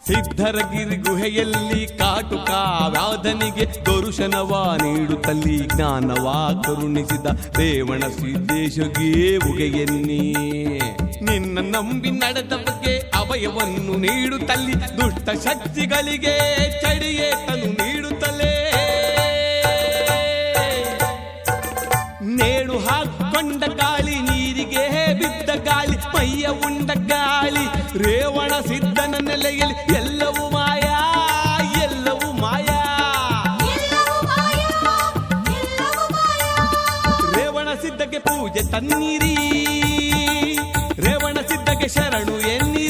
ಸಿದ್ಧರಗಿರಿ ಗುಹೆಯಲ್ಲಿ ಕಾಟುಕ ವ್ಯಾಧನಿಗೆ ದರುಶನವ ನೀಡುತ್ತಲ್ಲಿ ಜ್ಞಾನವ ಕರುಣಿಸಿದ ರೇವಣ ಸಿದ್ದೇಶಗೆ ಉಗೆಯನ್ನಿ ನಿನ್ನ ನಂಬಿ ನಡೆದ ಬಗ್ಗೆ ಅಭಯವನ್ನು ನೀಡುತ್ತಲ್ಲಿ ದುಷ್ಟ ಶಕ್ತಿಗಳಿಗೆ ಚಡಿಯೇಟನು ನೀಡುತ್ತಲೇ ನೇಣು ಹಾಕೊಂಡ ಗಾಳಿ ನೀರಿಗೆ ಬಿದ್ದ ಗಾಳಿ ಮೈಯ ಉಂಡ ಗಾಳಿ ರೇವಣ ಸಿದ್ಧನ ನೆಲೆಯಲ್ಲಿ ಎಲ್ಲವೂ ಮಾಯಾ ಎಲ್ಲವೂ ಮಾಯಾ ಎಲ್ಲವೂ ಮಾಯಾ ಎಲ್ಲವೂ ಮಾಯಾ ರೇವಣ ಸಿದ್ಧಗೆ ಪೂಜೆ ತನ್ನೀರಿ ರೇವಣ ಸಿದ್ಧಗೆ ಶರಣು ಎನ್ನಿರಿ